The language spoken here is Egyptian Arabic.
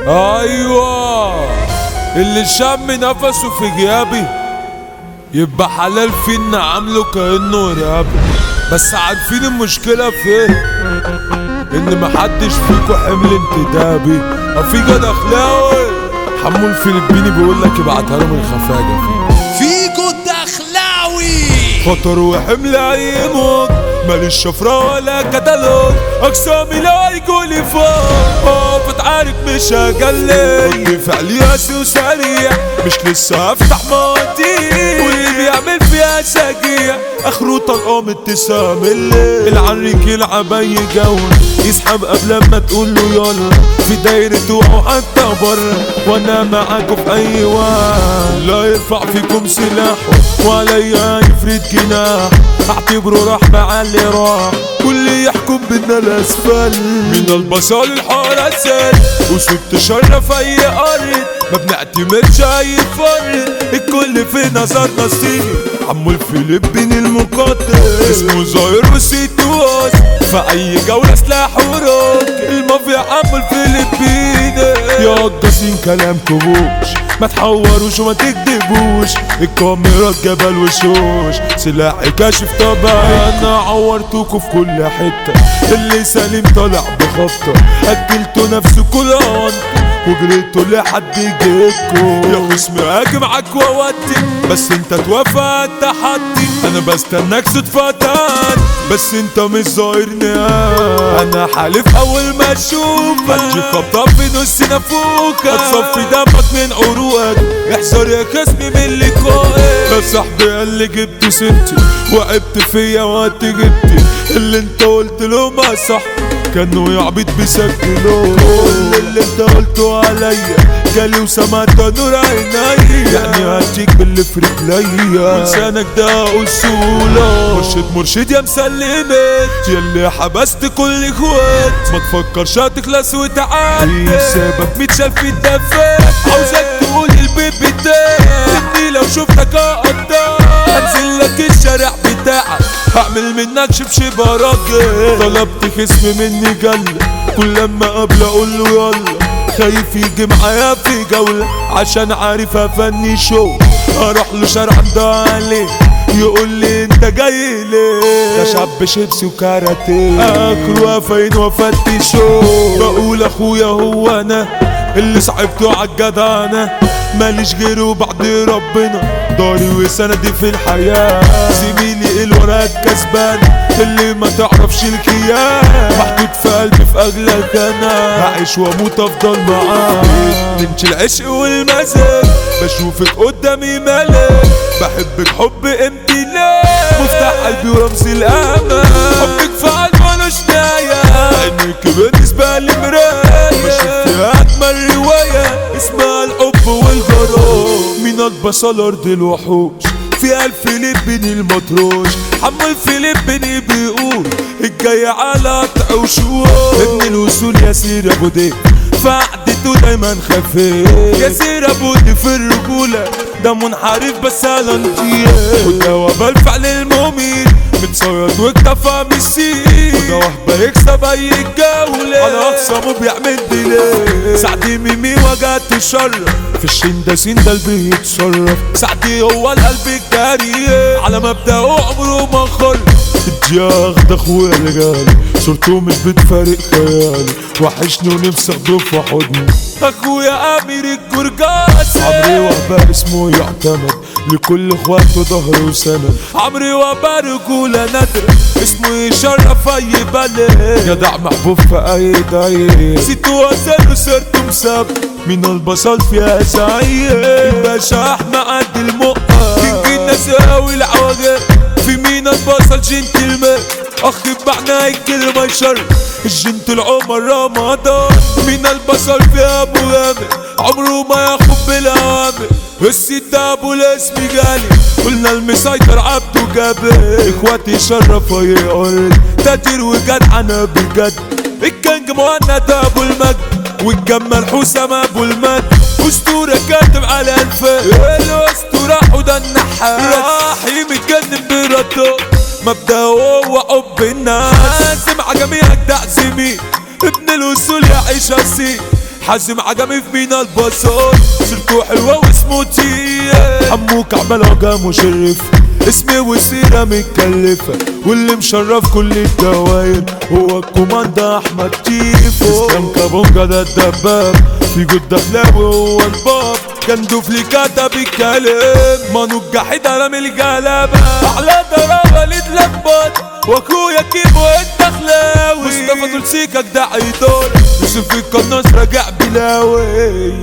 ايوه اللي شم نفسه في جيابي يبقى حلال فينا عامله كانه ارهابي بس عارفين المشكله فين ان محدش فيكو حمل انتدابي في جد اخلاوي حمو الفلبيني بيقول لك ابعتها له من الخفاجه فيكو الدخلاوي خطر وحمل عيمك ماليش شفرة ولا كتالوج أقسامي لا يقولي فوق اه فتعارك مش هجلي رد فعلي قاسي وسريع مش لسه هفتح مواتير واللي بيعمل فيها شقية اخره طلقه من تسعة ملي العريك يلعب اي جو يسحب قبل ما تقول له يلا في دايرته او حتى بره وانا معاكم في اي وقت لا يرفع فيكم سلاحه وعليا يفرد جناح اعتبره راح مع اللي راح واللي يحكم بينا الاسفل من البصل الحارة سال وسود تشرف اي ارض ما بنعتمدش اي فرد الكل في نظرنا صيني عمو الفلبيني المقدس اسمه ظاهر وسيتوس في اي جولة سلاح وروك المافيا عمو الفلبيني يا قداسين كلام كبوش ما تحوروش وما تكذبوش الكاميرات جبل وشوش سلاحي كاشف طبعا انا عورتكوا في كل حتة اللي سليم طالع بخبطة اكلتوا نفسه كل انت وجريتوا لحد يجيبكوا يا خصم هاجي معاك واودي بس انت توافق التحدي انا بستناك صدفتان بس انت مش ظاهرني انا حالف اول ما اشوفك هتجي خبطة في نص نافوكك هتصفي دمك من عروقك احذر يا خصمي من اللي ده صاحبي قال لي جبت سنتي وعبت فيا وقت جبتي اللي انت قلت له ما صح كانوا يعبط بيسجلوا كل اللي انت قلته عليا جالي وسمعت نور عيني يعني هديك باللي في رجليا ولسانك ده اصوله مرشد مرشد يا مسلمت ياللي حبست كل اخوات ما تفكرش هتخلص وتعال سابك متشال في الدفات عاوزك تقول البيبي ده اني لو شفتك اقطع انزل لك الشارع بتاعك هعمل منك شبشب راجل طلبت خصم مني جل كل لما قبل اقول له يلا خايف يجي معايا في جولة عشان عارف افني شو اروح له شارع ده عليه يقول لي انت جاي ليه يا شاب شيبسي وكاراتيه اكل وفاين وافتشه بقول اخويا هو انا اللي صعبته عالجدعنة ماليش غيره بعد ربنا داري وسندي في الحياة زميلي الورق كسبان اللي ما تعرفش الكيان محطوط في قلبي في اغلى خانة هعيش واموت افضل معاه بنت العشق والمزاج بشوفك قدامي ملاك بحبك حب امتلاك مفتاح قلبي ورمز الامان حبك في قلبي ملوش نهاية عينيك بالنسبة لي مراية بشوف فيها اجمل رواية اسمها الحب والغرام من البصل ارض الوحوش في الف فلبيني المطروش حمو الفلبيني بيقول الجاي على قطع وشوش ابن الوصول ياسير ابو ديك فقعدته دايما خفيف ياسير ابو دي في الرجولة ده منحرف بس على نضيف وده وبال فعل المميت متصيد واكتفى من السين وده وهبة يكسب اي جولة على اقسامه بيعمل ديلي سعدي ميمي وجعت الشر في الشين ده سين ده اللي بيتصرف سعدي هو القلب الجري على مبدأه عمره ما خر الجياخ ده اخويا رجالي صورته مش بتفارق خيالي وحشني ونفسي اخده في حضني اخويا امير الجرجاس عمري وهبة اسمه يعتمد لكل اخواته ظهر وسند عمري وهبة رجولة نادرة اسمه يشرف اي بلد جدع محبوب في اي دايرة سيتو وزن وسرته مساب من البصل فيها سعيد الباشا احمد قد المقة كينج الناس قوي العواجل في مين البصل جنتلمان اخ بمعنى الكلمة يشرف الجنتل عمر رمضان من البصل في ابو غامر عمره ما ياخد بالاوامر الست ابو الاسم جالي قلنا المسيطر عبده جابر اخواتي شرف يا ارض تاجر وجدع انا بجد الكنج مهند ابو المجد والجمال حسام ابو المجد اسطورة كاتب على الفات الاسطورة حوده النحاس راح متجنن براتو مبدأ هو حب الناس سمع جميعك تعزمي ابن الوصول يعيش اسير حازم عجمي في مينا البصار سيرته حلوة واسمه تيه حموك عمال وجه مشرف اسمي وسيرة متكلفة واللي مشرف كل الدواير هو الكوماندا احمد تيفو اسلام كابونجا ده الدباب في جود دخلاوي هو الباب كان دوفلي كتب الكلام مانو الجحيد رامي الجلابة احلى ضربة لتلبط واخويا كيمو الدخلاوي مصطفى دول سيكك ده عيطان يوسف القناص راجع بلاوي